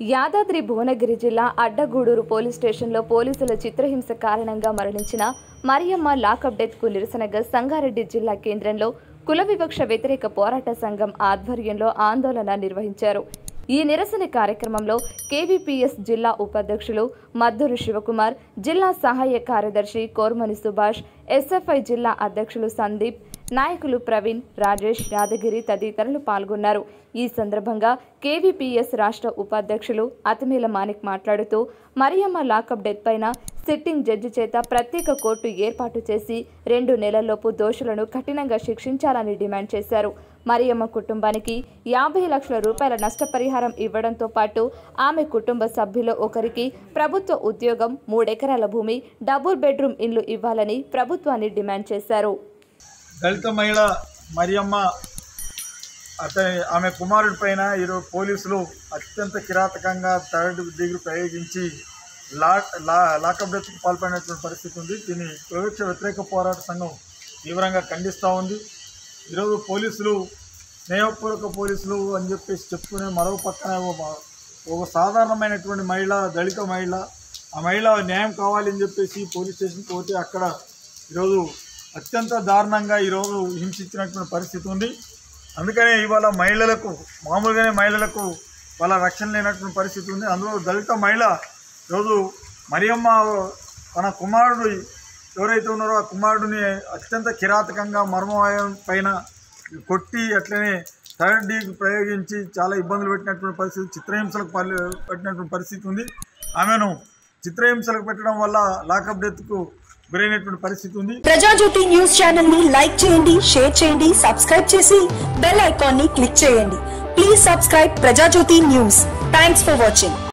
యాదాద్రి భువనగిరి జిల్లా అడ్డగూడూరు పోలీస్ స్టేషన్లో పోలీసుల చిత్రహింస కారణంగా మరణించిన మరియమ్మ లాకప్ డెత్కు నిరసనగా సంగారెడ్డి జిల్లా కేంద్రంలో కుల వివక్ష వ్యతిరేక పోరాట సంఘం ఆధ్వర్యంలో ఆందోళన నిర్వహించారు ఈ నిరసన కార్యక్రమంలో కేవీపీఎస్ జిల్లా ఉపాధ్యక్షులు మద్దూరు శివకుమార్ జిల్లా సహాయ కార్యదర్శి కోర్మని సుభాష్ ఎస్ఎఫ్ఐ జిల్లా అధ్యక్షులు సందీప్ నాయకులు ప్రవీణ్ రాజేష్ యాదగిరి తదితరులు పాల్గొన్నారు ఈ సందర్భంగా కేవీపీఎస్ రాష్ట్ర ఉపాధ్యక్షులు అతిమేల మాణిక్ మాట్లాడుతూ మరియమ్మ లాకప్ డెత్ పైన సిట్టింగ్ జడ్జి చేత ప్రత్యేక కోర్టు ఏర్పాటు చేసి రెండు నెలల్లోపు దోషులను కఠినంగా శిక్షించాలని డిమాండ్ చేశారు మరియమ్మ కుటుంబానికి యాభై లక్షల రూపాయల నష్టపరిహారం ఇవ్వడంతో పాటు ఆమె కుటుంబ సభ్యులు ఒకరికి ప్రభుత్వ ఉద్యోగం మూడెకరాల భూమి డబుల్ బెడ్రూమ్ ఇల్లు ఇవ్వాలని ప్రభుత్వాన్ని డిమాండ్ చేశారు దళిత మహిళ మరియమ్మ అతని ఆమె కుమారుడి పైన ఈరోజు పోలీసులు అత్యంత కిరాతకంగా థర్డ్ డిగ్రీ ప్రయోగించి లా లా లాకప్ డెత్కు పాల్పడినటువంటి పరిస్థితి ఉంది దీన్ని వివక్ష వ్యతిరేక పోరాట సంఘం తీవ్రంగా ఖండిస్తూ ఉంది ఈరోజు పోలీసులు స్నేహపూర్వక పోలీసులు అని చెప్పేసి చెప్పుకునే మరో పక్కన ఒక- ఒక సాధారణమైనటువంటి మహిళ దళిత మహిళ ఆ మహిళ న్యాయం కావాలని చెప్పేసి పోలీస్ స్టేషన్కి పోతే అక్కడ ఈరోజు అత్యంత దారుణంగా ఈరోజు హింసించినటువంటి పరిస్థితి ఉంది అందుకనే ఇవాళ మహిళలకు మామూలుగానే మహిళలకు వాళ్ళ రక్షణ లేనటువంటి పరిస్థితి ఉంది అందులో దళిత మహిళ ఈరోజు మరియమ్మ తన కుమారుడు ఎవరైతే ఉన్నారో ఆ కుమారుడిని అత్యంత కిరాతకంగా మర్మవాయం పైన కొట్టి అట్లనే థర్డ్ డీకి ప్రయోగించి చాలా ఇబ్బందులు పెట్టినటువంటి పరిస్థితి చిత్రహింసలకు పల్లి పెట్టినటువంటి పరిస్థితి ఉంది ఆమెను చిత్రహింసలకు పెట్టడం వల్ల లాకప్ డెత్కు గురైనటువంటి పరిస్థితి ఉంది ప్రజాజ్యోతి న్యూస్ ఛానల్ ని లైక్ చేయండి షేర్ చేయండి సబ్స్క్రైబ్ చేసి బెల్ ఐకాన్ ని క్లిక్ చేయండి please subscribe Prajajyothi news thanks for watching